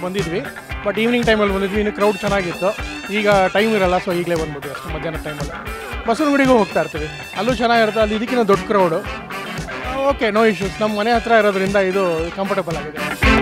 ಬಂದಿದ್ವಿ but evening ಟೈಮಲ್ಲಿ ಬಂದಿದ್ವಿ ಇನ್ನು ಕ್ರೌಡ್ ಚೆನ್ನಾಗಿತ್ತು ಈಗ ಟೈಮ್ ಇರಲ್ಲ ಸೊ ಈಗಲೇ ಬಂದ್ಬಿಟ್ವಿ ಅಷ್ಟು ಮಧ್ಯಾಹ್ನ ಟೈಮಲ್ಲಿ ಬಸವನಗುಡಿಗೂ ಹೋಗ್ತಾ ಇರ್ತೀವಿ ಅಲ್ಲೂ ಚೆನ್ನಾಗಿರುತ್ತೆ ಅಲ್ಲಿ ಇದಕ್ಕಿಂತ ದೊಡ್ಡ ಕ್ರೌಡು ಓಕೆ ನೋ ಇಶ್ಯೂಸ್ ನಮ್ಮ ಮನೆ ಹತ್ರ ಇರೋದ್ರಿಂದ ಇದು ಕಂಫರ್ಟಬಲ್ ಆಗಿದೆ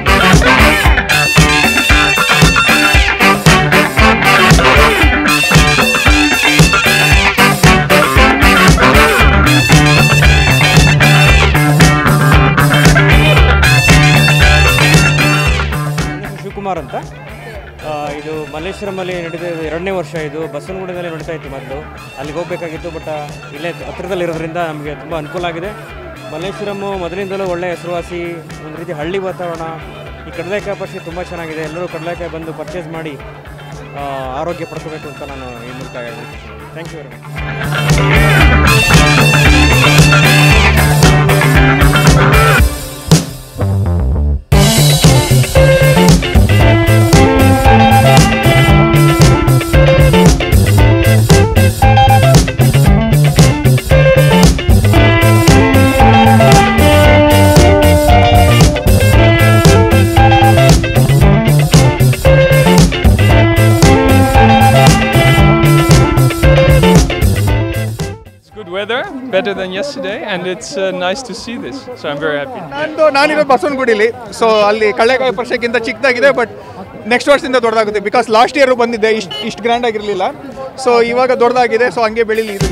ನನ್ನ ಹೆಸರು ಶಿವಕುಮಾರ್ ಅಂತ ಆ, ಇದು ಮಲ್ಲೇಶ್ವರಮಲ್ಲಿ ನಡೆದ ಎರಡನೇ ವರ್ಷ ಇದು ಬಸವನಗುಡಿನಲ್ಲಿ ನಡೀತಾ ಇತ್ತು ಮೊದಲು ಅಲ್ಲಿಗೆ ಹೋಗಬೇಕಾಗಿತ್ತು ಬಟ್ ಇಲ್ಲೇ ಹತ್ತಿರದಲ್ಲಿರೋದ್ರಿಂದ ನಮಗೆ ತುಂಬ ಅನುಕೂಲ ಆಗಿದೆ ಮಲ್ಲೇಶ್ವರಮ್ಮು ಮೊದಲಿಂದಲೂ ಒಳ್ಳೆಯ ಹೆಸರುವಾಸಿ ಒಂದು ರೀತಿ ಹಳ್ಳಿ ವಾತಾವರಣ ಈ ಕಡಲೆಕಾಯಿ ಪಕ್ಷಿ ತುಂಬ ಚೆನ್ನಾಗಿದೆ ಎಲ್ಲರೂ ಕಡಲೆಕಾಯಿ ಬಂದು ಪರ್ಚೇಸ್ ಮಾಡಿ ಆ, ಆರೋಗ್ಯ ಪಡ್ಕೋಬೇಕು ಅಂತ ನಾನು ಈ ಮೂಲಕ thank you very much It's good weather, better than yesterday, and it's uh, nice to see this. So I'm very happy. ನಂದು ನಾನಿರೋದು ಬಸವನಗುಡಿಲಿ ಸೊ ಅಲ್ಲಿ ಕಳ್ಳೆಕಾಯಿ ವರ್ಷಕ್ಕಿಂತ ಚಿಕ್ಕದಾಗಿದೆ ಬಟ್ ನೆಕ್ಸ್ಟ್ ವರ್ಷದಿಂದ ದೊಡ್ಡದಾಗುತ್ತೆ ಬಿಕಾಸ್ ಲಾಸ್ಟ್ ಇಯರ್ ಬಂದಿದ್ದೆ ಇಷ್ಟು ಇಷ್ಟು ಗ್ರ್ಯಾಂಡ್ ಆಗಿರಲಿಲ್ಲ ಸೊ ಇವಾಗ ದೊಡ್ಡದಾಗಿದೆ ಸೊ ಹಂಗೆ ಬೆಳೀಲಿ ಇದು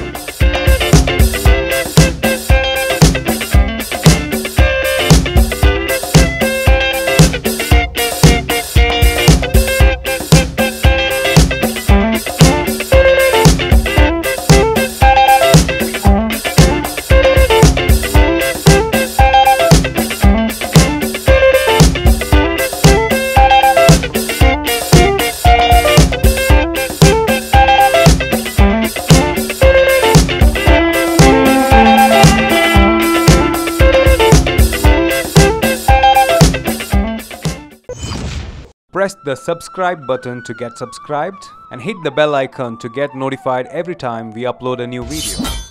Press the subscribe button to get subscribed and hit the bell icon to get notified every time we upload a new video.